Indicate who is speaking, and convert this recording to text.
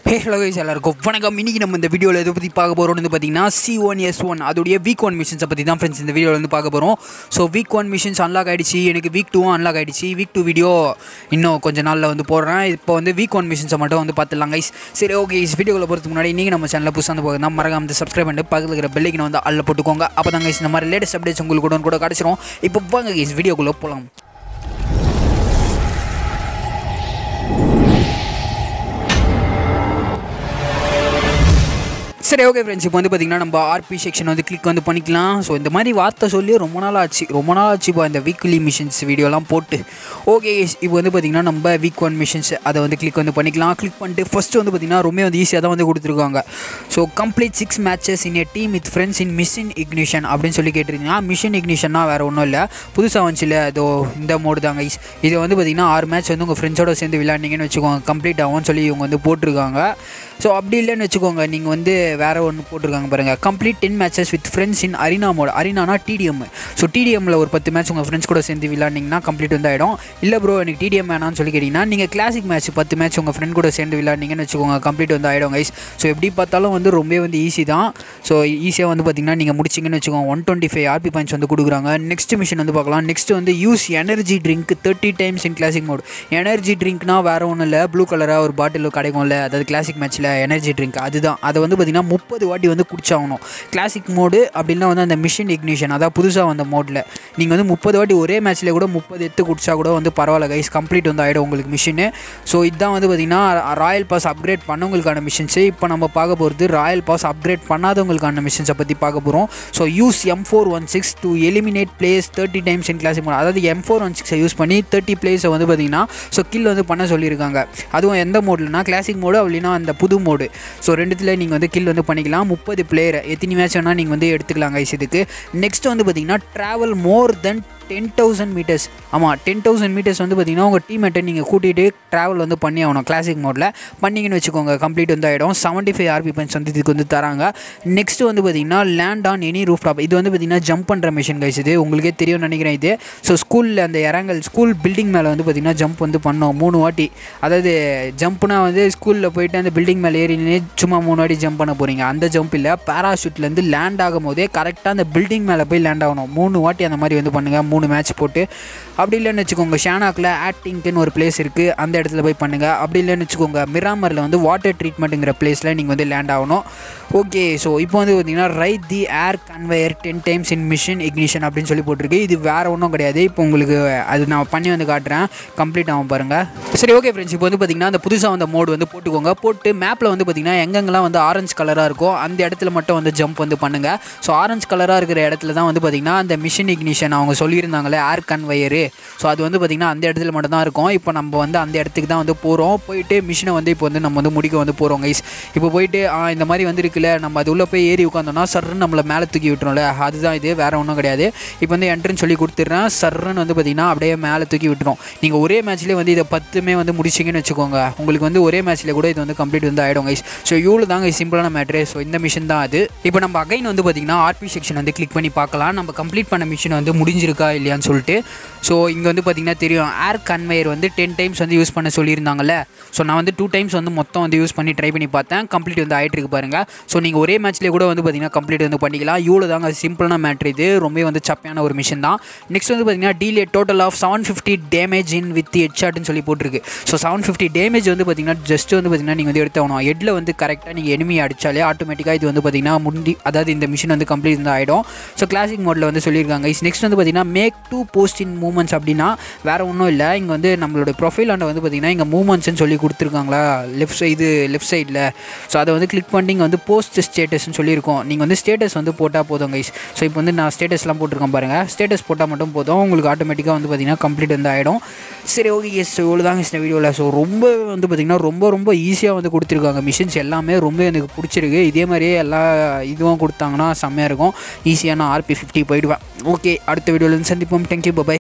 Speaker 1: hey hello guys எல்லாருக்கும் வணக்கம் இன்னைக்கு நம்ம இந்த வீடியோவில் எதை பற்றி பார்க்க போகிறோம்னு வந்து பார்த்தீங்கன்னா சி ஒன் எஸ் ஒன் அதோடைய வீக் ஒன் மிஷன்ஸை பற்றி தான் ஃப்ரெண்ட்ஸ் இந்த வீடியோவில் வந்து பார்க்க போகிறோம் so week one missions unlock ஆகிடுச்சு எனக்கு வீக் டூவும் அன்லாக் ஆகிடுச்சு வீக் டூ வீடியோ இன்னும் கொஞ்ச நாளில் வந்து போடுறேன் இப்போ வந்து வீக் ஒன் மிஷன்ஸை மட்டும் வந்து பார்த்துலாம் கைஸ் சரி ஓகே இஸ் வீடியோவில் போகிறதுக்கு முன்னாடி நீங்கள் நம்ம சேனலில் புதுசாக வந்து போகிறதா மறக்காம வந்து சப்ஸ்கிரைப் பண்ணிட்டு பக்கத்தில் இருக்கிற பெல்லைக்கு வந்து அல்ல போட்டுக்கோங்க அப்போ தான் கைஸ் இந்த மாதிரி லேட்டஸ்ட் அப்டேட்ஸ் உங்களுக்கு கூட கூட கிடச்சிரும் இப்போ வாங்க கைஸ் வீடியோக்குள்ளே போகலாம் சரி ஓகே ஃப்ரெண்ட்ஸ் இப்போ வந்து பார்த்திங்கன்னா நம்ம ஆர்பி செக்ஷன் வந்து கிளிக் வந்து பண்ணிக்கலாம் ஸோ இந்த மாதிரி வார்த்தை சொல்லி ரொம்ப நாள் ஆச்சு ரொம்ப நாள் ஆச்சு இப்போ இந்த வீக்லி மிஷின்ஸ் வீடியோலாம் போட்டு ஓகே இப்போ வந்து பார்த்திங்கன்னா நம்ம வீக் ஒன் மிஷின்ஸ் அதை வந்து கிளிக் வந்து பண்ணிக்கலாம் கிளிக் பண்ணிட்டு ஃபஸ்ட்டு வந்து பார்த்திங்கன்னா ரொம்ப வந்து ஈஸியாக தான் வந்து கொடுத்துருக்காங்க so complete six matches in a team with friends in mission ignition அப்படின்னு சொல்லி கேட்டிருந்தீங்கன்னா மிஷின் இக்னிஷன்னா வேறு ஒன்றும் இல்லை புதுசாக வந்துச்சுல அதோ இந்த மோடு தாங்க கைஸ் இது வந்து பார்த்திங்கன்னா ஆறு மேட்ச் வந்து உங்கள் ஃப்ரெண்ட்ஸோட சேர்ந்து விளையாண்டிங்கன்னு வச்சுக்கோங்க கம்ப்ளீட் ஆகும்னு சொல்லி இவங்க வந்து போட்டிருக்காங்க ஸோ அப்படி இல்லைன்னு வச்சுக்கோங்க நீங்கள் வந்து வேறு ஒன்று போட்டிருக்காங்க பாருங்கள் complete ten matches with friends in arena mode அரினானா டிடிஎம் ஸோ டிடிஎம்மில் ஒரு பத்து மேட்ச் உங்கள் ஃப்ரெண்ட்ஸ் கூட சேர்ந்து விளையாண்டிங்கன்னா கம்ப்ளீட் வந்து ஆகிடும் இல்லை ப்ரோ எனக்கு டிடிஎம் வேணாம்னு சொல்லி கேட்டிங்கன்னா நீங்கள் கிளாசிக் மேட்ச் பத்து மேட்ச் உங்கள் ஃப்ரெண்ட் கூட சேர்ந்து விளையாண்டிங்கன்னு வச்சுக்கோங்க கம்ப்ளீட் வந்து ஆகிடும் கைஸ் ஸோ எப்படி பார்த்தாலும் வந்து ரொம்ப வந்து ஈஸி தான் ஸோ ஈஸியாக வந்து பார்த்திங்கன்னா நீங்கள் முடிச்சிங்கன்னு வச்சுக்கோங்க one twenty five RP points வந்து கொடுக்குறாங்க நெக்ஸ்ட் மிஷின் வந்து பார்க்கலாம் நெக்ஸ்ட் வந்து use energy drink thirty times in classic mode energy ட்ரிங்க்னா வேறு ஒன்றும் இல்லை ப்ளூ கலராக ஒரு பாட்டில் கிடைக்கும்ல அதாவது கிளாசிக் மேட்ச்சில் எனர்ஜி ட்ரிங்க் அதுதான் அதை வந்து பார்த்திங்கன்னா முப்பது வாட்டி வந்து குடிச்சாகணும் கிளாசிக் மோடு அப்படின்னா வந்து அந்த மிஷின் இக்னிஷன் அதாவது புதுசாக வந்த மோடில் நீங்கள் வந்து முப்பது வாட்டி ஒரே மேட்ச்சில் கூட முப்பது எடுத்து குடிச்சா கூட வந்து பரவாயில்ல கைஸ் கம்ப்ளீட் வந்து ஆகிடும் உங்களுக்கு மிஷினு ஸோ இதுதான் வந்து பார்த்திங்கன்னா ராயல் பாஸ் அப்கிரேட் பண்ணவங்களுக்கான மிஷின்ஸு இப்போ நம்ம பார்க்க போகிறது ராயல் பாஸ் அப்கிரேட் பண்ணாதவங்களுக்கான மிஷின்ஸை பற்றி பார்க்க போகிறோம் so use M four one six to eliminate players thirty times in classic mode அதாவது எம் ஃபோர் ஒன் சிக்ஸை யூஸ் பண்ணி தேர்ட்டி பிளேஸை வந்து பார்த்திங்கன்னா ஸோ கில் வந்து பண்ண சொல்லியிருக்காங்க அதுவும் எந்த மோட்லனா கிளாசிக் மோடு அப்படின்னா அந்த புது மோடு ஸோ ரெண்டுத்தில் நீங்கள் வந்து கில் வந்து பண்ணிக்கலாம் முப்பது பிளேயர் எத்தனை மேட்ச் வேணால் நீங்கள் வந்து எடுத்துக்கலாம் கைஸ் இதுக்கு நெக்ஸ்ட் வந்து பார்த்தீங்கன்னா travel more than ten thousand metres ஆமாம் டென் தௌசண்ட் மீட்டர்ஸ் வந்து பார்த்தீங்கன்னா உங்கள் டீம்மேட்டை நீங்கள் கூட்டிகிட்டு ட்ராவல் வந்து பண்ணி ஆகணும் கிளாசிக் மோடில் பண்ணிங்கன்னு வச்சுக்கோங்க கம்ப்ளீட் வந்து ஆகிடும் செவன்ட்டி ஃபைவ் ஆர்பி பாயிண்ட்ஸ் வந்து இதுக்கு வந்து தராங்க நெக்ஸ்ட் வந்து பார்த்தீங்கன்னா land on any rooftop இது வந்து பார்த்தீங்கன்னா ஜம்ப் பண்ணுற மிஷின் கைஸ் இது உங்களுக்கே தெரியும் நினைக்கிறேன் இது ஸோ ஸ்கூலில் அந்த இறங்கல் ஸ்கூல் பில்டிங் மேலே வந்து பார்த்தீங்கன்னா ஜம்ப் வந்து பண்ணோம் மூணு வாட்டி அதாவது ஜம்ப்னா வந்து ஸ்கூலில் போயிட்டு அந்த பில்டிங் மேலே ஏறி நின்று சும்மா மூணு வாட்டி ஜம்ப் பண்ண போகிறீங்க அந்த ஜம்ப் இல்லை பேராஷூட்லேருந்து லேண்ட் ஆகும் போதே கரெக்டாக அந்த பில்டிங் மேலே போய் லேண்ட் ஆகணும் மூணு வாட்டி அந்த மாதிரி வந்து பண்ணுங்கள் மூணு மேட்ச் போட்டு அப்படி இல்லைன்னு வச்சுக்கோங்க ஷானாக்கில் ஆக்டிங்க்குன்னு ஒரு பிளேஸ் இருக்குது அந்த இடத்துல போய் பண்ணுங்கள் அப்படி இல்லைன்னு வச்சுக்கோங்க மிராமரில் வந்து வாட்டர் ட்ரீட்மெண்ட்டுங்கிற பிளேஸில் நீங்கள் வந்து லேண்ட் ஆகணும் ஓகே ஸோ இப்போ வந்து பார்த்தீங்கன்னா ride the air conveyor ten times in mission ignition அப்படின்னு சொல்லி போட்டிருக்கு இது வேறு ஒன்றும் கிடையாது இப்போ உங்களுக்கு அது நான் பண்ணி வந்து காட்டுறேன் கம்ப்ளீட் ஆகும் பாருங்கள் சரி ஓகே ஃப்ரெண்ட்ஸ் இப்போ வந்து பார்த்தீங்கன்னா அந்த புதுசாக வந்த மோடு வந்து போட்டுக்கோங்க போட்டு மேப்பில் வந்து பார்த்தீங்கன்னா எங்கெங்கெல்லாம் வந்து ஆரஞ்சு கலராக இருக்கோ அந்த இடத்துல மட்டும் வந்து ஜம்ப் வந்து பண்ணுங்கள் ஸோ ஆரஞ்சு கலராக இருக்கிற இடத்துல தான் வந்து பார்த்தீங்கன்னா அந்த மிஷின் இக்னிஷன் அவங்க சொல்லியிருந்தாங்களே ஏர் கன்வயரு ஸோ அது வந்து பார்த்திங்கன்னா அந்த இடத்துல மட்டும் தான் இருக்கும் இப்போ நம்ம வந்து அந்த இடத்துக்கு தான் வந்து போகிறோம் போயிட்டு மிஷினை வந்து இப்போ வந்து நம்ம வந்து முடிக்க வந்து போகிறோம் கைஸ் இப்போ போயிட்டு ஆ, இந்த மாதிரி வந்து இருக்குல்ல நம்ம அது உள்ளே போய் ஏறி உட்காந்தோம்னா சர்ன்னு நம்மளை மேலே தூக்கி விட்டுரும்ல அதுதான் இது வேறு ஒன்றும் கிடையாது இப்போ வந்து என்ட்ரன்ஸ் சொல்லி கொடுத்துட்றேன் சர்ன்னு வந்து பார்த்திங்கன்னா அப்படியே மேலே தூக்கி விட்டுரும் நீங்கள் ஒரே மேட்ச்லேயே வந்து இதை பத்துமே வந்து முடிச்சிங்கன்னு வச்சுக்கோங்க உங்களுக்கு வந்து ஒரே மேட்ச்சில் கூட இது வந்து கம்ப்ளீட் வந்து ஆகிடும் கைஸ் ஸோ இவ்வளோ தாங்க சிம்பிளான மேட்ரு ஸோ இந்த மிஷின் தான் அது இப்போ நம்ம அகைன் வந்து பார்த்திங்கன்னா ஆர்பி செக்ஷன் வந்து கிளிக் பண்ணி பார்க்கலாம் நம்ம கம்ப்ளீட் பண்ண மிஷின் வந்து முடிஞ்சிருக்கா இல்லையான்னு சொல்லிட்டு ஸோ இங்கே வந்து பார்த்திங்கன்னா தெரியும் ஏர் கன்வேயர் வந்து டென் டைம்ஸ் வந்து யூஸ் பண்ண சொல்லியிருந்தாங்கல்ல ஸோ நான் வந்து டூ டைம்ஸ் வந்து மொத்தம் வந்து யூஸ் பண்ணி ட்ரை பண்ணி பார்த்தேன் கம்ப்ளீட் வந்து ஆகிட்டு இருக்கு பாருங்கள் ஸோ நீங்கள் ஒரே மேட்ச்லேயே கூட வந்து பார்த்திங்கன்னா கம்ப்ளீட் வந்து பண்ணிக்கலாம் இவ்வளோ தாங்க சிம்பிளான மேட்ரு இது ரொம்ப வந்து சப்பையான ஒரு மிஷின் தான் நெக்ஸ்ட் வந்து பார்த்திங்கன்னா deal a total of seven fifty damage in with ஹெட்ஷாட்னு சொல்லி போட்டிருக்கு ஸோ செவன் ஃபிஃப்டி டேமேஜ் வந்து பார்த்திங்கன்னா ஜஸ்ட் வந்து பார்த்திங்கன்னா நீங்கள் வந்து எடுத்தாகணும் ஹெட்டில் வந்து கரெக்டாக நீங்கள் எனிமி அடித்தாலே ஆட்டோமேட்டிக்காக இது வந்து பார்த்திங்கன்னா முடி அதாவது இந்த மிஷின் வந்து கம்ப்ளீட் வந்து ஆகிடும் ஸோ கிளாசிக் மோடில் வந்து சொல்லியிருக்காங்க நெக்ஸ்ட் வந்து பார்த்திங்கன்னா make two post in moments அப்படின்னா வேறு ஒன்றும் இல்லை இங்கே வந்து நம்மளோட ப்ரொஃபைல் ஆண்ட வந்து பார்த்திங்கன்னா இங்கே மூமெண்ட்ஸ்னு சொல்லி கொடுத்துருக்காங்களா லெஃப்ட் சைடு லெஃப்ட் சைடில் ஸோ அதை வந்து கிளிக் பண்ணி இங்கே வந்து போஸ்ட் ஸ்டேட்டஸ்னு சொல்லியிருக்கோம் நீங்கள் வந்து ஸ்டேட்டஸ் வந்து போட்டால் போதும் கைஸ் ஸோ இப்போ வந்து நான் ஸ்டேட்டஸ்லாம் போட்டிருக்கேன் பாருங்கள் ஸ்டேட்டஸ் போட்டால் மட்டும் போதும் உங்களுக்கு ஆட்டோமேட்டிக்காக வந்து பார்த்திங்கன்னா கம்ப்ளீட் வந்து ஆகிடும் சரி ஓகே எஸ் இவ்வளோ தாங்க இந்த வீடியோவில் ஸோ ரொம்ப வந்து பார்த்திங்கன்னா ரொம்ப ரொம்ப ஈஸியாக வந்து கொடுத்துருக்காங்க மிஷின்ஸ் எல்லாமே ரொம்ப எனக்கு பிடிச்சிருக்கு இதே மாதிரியே எல்லா இதுவும் கொடுத்தாங்கன்னா செம்மையாக இருக்கும் ஈஸியாக நான் ஆர்பி ஃபிஃப்டி போயிடுவேன் ஓகே அடுத்த வீடியோவில் சந்திப்போம் தேங்க்யூ பை